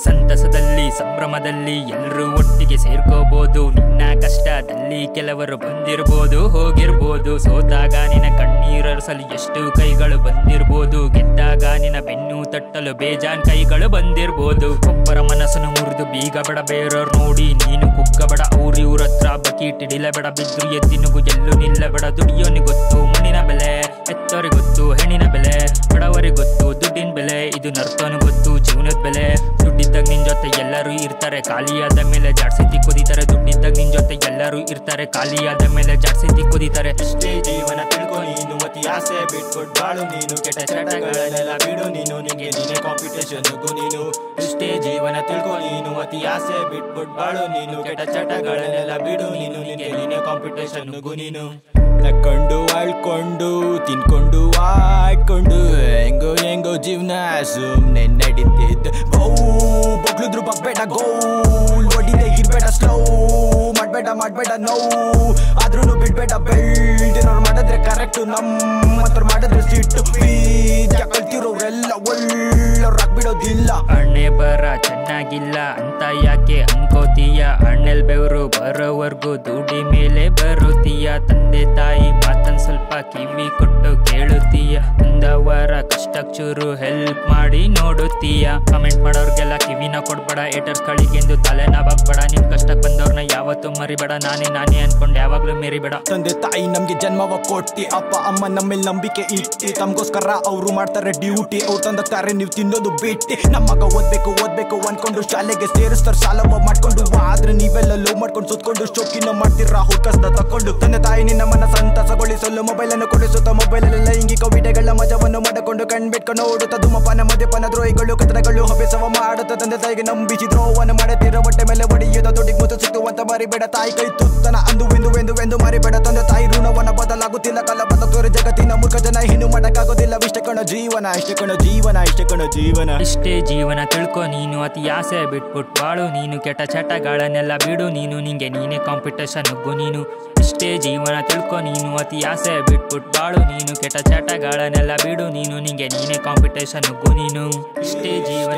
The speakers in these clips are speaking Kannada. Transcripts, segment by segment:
ಸಂತಸದಲ್ಲಿ ಸಂಭ್ರಮದಲ್ಲಿ ಎಲ್ಲರೂ ಒಟ್ಟಿಗೆ ಸೇರ್ಕೋಬಹುದು ನಿನ್ನ ಕಷ್ಟದಲ್ಲಿ ಕೆಲವರು ಬಂದಿರ್ಬೋದು ಹೋಗಿರ್ಬೋದು ಸೋತಾಗ ನಿನ್ನ ಕಣ್ಣೀರಸಲು ಎಷ್ಟು ಕೈಗಳು ಬಂದಿರ್ಬೋದು ಗೆದ್ದಾಗ ನಿನ್ನ ಬೆನ್ನು ತಟ್ಟಲು ಬೇಜಾನ್ ಕೈಗಳು ಬಂದಿರ್ಬೋದು ಒಬ್ಬರ ಮನಸ್ಸನ್ನು ಮುರಿದು ಬೀಗ ಬಡ ಬೇರೆಯವ್ರು ನೋಡಿ ನೀನು ಕುಗ್ಗಬೇಡ ಅವ್ರ ಇವ್ರ ಹತ್ರ ಬಕೀಟ್ ಹಿಡಿಲಬೇಡ ಬಿದ್ರು ಎದ್ದಿನುಗು ಎಲ್ಲೂ ನಿಲ್ಲಬೇಡ ದುಡಿಯೋನಿಗೆ ಗೊತ್ತು ಮಣ್ಣಿನ ಬೆಲೆ ಎತ್ತೋರಿಗೆ ಗೊತ್ತು ಹೆಣ್ಣಿನ ಬೆಲೆ ಬಡವರಿಗೆ ಗೊತ್ತು ದುಡ್ಡಿನ ಬೆಲೆ ಇದು ನರ್ತೋನು ಗೊತ್ತು ಜೀವನದ ಬೆಲೆ ದುಡ್ಡಿದ್ದಾಗ ನಿನ್ ಜೊತೆ ಎಲ್ಲರೂ ಇರ್ತಾರೆ ಖಾಲಿಯಾದ ಮೇಲೆ ಜಾಡ್ಸಿ ತಿಕ್ಕೋದಿತಾರೆ ದುಡ್ಡಿದ್ದಾಗ ನಿನ್ ಜೊತೆ ಎಲ್ಲರೂ ಇರ್ತಾರೆ ಖಾಲಿಯಾದ ಮೇಲೆ ಜಾಡ್ಸಿ ತಿಕ್ಕೋದಿತಾರೆ ಇಷ್ಟೇ ಜೀವನ ತಿಳ್ಕೊ ನೀನು ಅತಿ ಆಸೆ ಬಿಟ್ಬಿಟ್ಟು ಬಾಳು ನೀನು ಕೆಟ್ಟ ಚಟಗಳನ್ನೆಲ್ಲ ಬಿಡು ನೀನು ನಿಂಗೆ ನೀನೆ ಕಾಂಪಿಟೇಷನ್ ನೀನು ಇಷ್ಟೇ ಜೀವನ ತಿಳ್ಕೊ ನೀನು ಅತಿ ಆಸೆ ಬಿಟ್ಬಿಟ್ಟು ಬಾಳು ನೀನು ಕೆಟ್ಟ ಚಟಗಳನ್ನೆಲ್ಲ ಬಿಡು ನೀನು ನಿಂಗೆ ನೀನೆ ಕಾಂಪಿಟೇಷನ್ ನೀನು ನಕ್ಕೊಂಡು ಆಳ್ಕೊಂಡು ತಿನ್ಕೊಂಡು ಆಡ್ಕೊಂಡು ಹೆಂಗೋ ಹೆಂಗೋ ಜೀವನ ಸುಮ್ನೆ ನಡೀತಿದ್ದ ಬೌ ಬೊಗ್ಳಿದ್ರು ಬಗ್ಬೇಡ ಗೋಲ್ ಹೊಡಿದೆ ಇರ್ಬೇಡ ಸ್ಲೋ ಮಾಡ್ಬೇಡ ಮಾಡ್ಬೇಡ ನೋವು ಆದ್ರೂ ಬಿಡ್ಬೇಡ ಬೆಳ್ದಿರೋರು ಮಾಡಿದ್ರೆ ಕರೆಕ್ಟ್ ನಮ್ಮತ್ರ ಮಾಡಿದ್ರೆ ಸಿಟ್ಟು ಬೀಜ ಕಲ್ತಿರೋರೆಲ್ಲ ಒಳ್ಳೋರಾಗ್ಬಿಡೋದಿಲ್ಲ ಹಣ್ಣೆ ಬರ ಚೆನ್ನಾಗಿಲ್ಲ ಅಂತ ಯಾಕೆ ಅನ್ಕೋತೀಯ ಹಣ್ಣೆಲ್ ಬೆವರು ಬರೋವರ್ಗು ದುಡಿ ಮೇಲೆ ಬರುತ್ತೀಯ ತಂದೆ ತಾಯಿ ಮಾತನ್ ಸ್ವಲ್ಪ ಕಿವಿ ಕೊಟ್ಟು ಕೇಳುತ್ತೀಯ ಒಂದವರ ಕಷ್ಟಕ್ ಚೂರು ಹೆಲ್ಪ್ ಮಾಡಿ ನೋಡುತ್ತೀಯ ಕಮೆಂಟ್ ಮಾಡೋರ್ಗೆಲ್ಲ ಕಿವಿನ ಕೊಡ್ಬೇಡ ಏಟರ್ಸ್ ಗಳಿಗೆಂದು ತಲೆನ ಬಾಗ್ಬೇಡ ನಿನ್ ಕಷ್ಟಕ್ ಬಂದವ್ರನ್ನ ಯಾವತ್ತೂ ಮರಿಬೇಡ ನಾನೇ ನಾನೇ ಅನ್ಕೊಂಡ್ ಯಾವಾಗ್ಲೂ ಮೆರಿಬೇಡ ತಂದೆ ತಾಯಿ ನಮ್ಗೆ ಜನ್ಮವ ಕೊಟ್ಟಿ ಅಪ್ಪ ಅಮ್ಮ ನಮ್ಮೇಲೆ ನಂಬಿಕೆ ಇಟ್ಟಿ ತಮ್ಗೋಸ್ಕರ ಅವರು ಮಾಡ್ತಾರೆ ಡ್ಯೂಟಿ ಅವ್ರು ತಂದಕ್ತಾರೆ ನೀವು ತಿನ್ನೋದು ಬಿಟ್ಟಿ ನಮ್ಮಗ ಓದ್ಬೇಕು ಓದ್ಬೇಕು ಅನ್ಕೊಂಡು ಶಾಲೆಗೆ ಸೇರಿಸ್ತಾರೆ ಸಾಲವ ಮಾಡ್ಕೊಂಡು ಆದ್ರೆ ನೀವೆಲ್ಲ ಲೋ ಮಾಡ್ಕೊಂಡು ಸುತ್ಕೊಂಡು ಶೋಕಿನ ಮಾಡ್ತೀರಾ ಹುಡ್ಕಸ್ದ ತಕೊಂಡು ತಂದೆ ತಾಯಿ ನಿನ್ನ ಮನ ಸಂತಸಗೊಳಿಸಲು ಮೊಬೈಲ್ ಅನ್ನು ಕೊಡಿಸುತ್ತ ಮೊಬೈಲ್ ಅಲ್ಲಿ ಲೈಂಗಿಕ ವಿಡಿಯೋಗಳ ಮಜವನ್ನು ಮಾಡಿಕೊಂಡು ಕಣ್ಬಿಟ್ಕೊಂಡು ನೋಡುತ್ತ ಧೂಮಪಾನ ಮದ್ಯಪಾನ ದ್ರೋಹಿಗಳು ಕಥನಗಳು ಹಬ್ಬಿಸವ ಮಾಡುತ್ತ ತಂದೆ ತಾಯಿಗೆ ನಂಬಿಸಿ ದ್ರೋಹವನ್ನು ಮಾಡುತ್ತೀರ ಹೊಟ್ಟೆ ಮೇಲೆ ಒಡೆಯುತ್ತ ದುಡ್ಡಿಗೆ ಮುತ್ತು ಸಿಕ್ಕುವಂತ ಮರಿಬೇಡ ತಾಯಿ ಕೈ ತುತ್ತನ ಅಂದು ಎಂದು ಎಂದು ಎಂದು ಮರಿಬೇಡ ತಂದೆ ತಾಯಿ ಋಣವನ್ನ ಬದಲಾಗುತ್ತಿಲ್ಲ ಕಾಲ ಬದಲಾಗ್ತೋರೆ ಜಗತ್ತಿನ ಮೂರ್ಖ ಜನ ಇನ್ನು ಮಾಡಕ್ಕಾಗೋದಿಲ್ಲ ಇಷ್ಟ ಕಣ ಜೀವನ ಇಷ್ಟ ಕಣ ಜೀವನ ಇಷ್ಟ ಕಣ ಜೀವನ ಇಷ್ಟೇ ಜೀವನ ತಿಳ್ಕೊ ನೀನು ಅತಿ ಆಸೆ ಬಿಟ್ಬಿಟ್ ಬಾಳು ನೀನು ಕೆಟ್ಟ ಚಟಗಳನ್ನೆಲ್ಲ ಬಿಡು ನೀನು ನಿಂಗೆ ನೀನೇ ಕಾಂಪಿಟೇಷನ್ ನುಗ್ಗು ನೀನು ಇಷ್ಟೇ ಜೀವನ ತಿಳ್ಕೊ ನೀನು ಅತಿ ಆಸೆ ಬಿಟ್ಬಿಟ್ ಬಾಳು ನೀನು ಕೆಟ್ಟ ಚಟಗಳನ್ನೆಲ್ಲ ಬಿಡು ನೀನು ನಿಂಗೆ ನೀನೇ ಕಾಂಪಿಟೇಷನ್ ನುಗ್ಗು ನೀನು ಇಷ್ಟೇ ಜೀವನ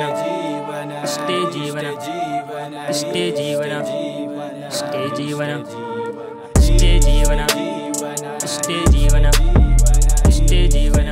ಇಷ್ಟೇ ಜೀವನ ಇಷ್ಟೇ ಜೀವನ ಇಷ್ಟೇ ಜೀವನ ಇಷ್ಟೇ ಜೀವನ ಇಷ್ಟೇ ಜೀವನ ಇಷ್ಟೇ ಜೀವನ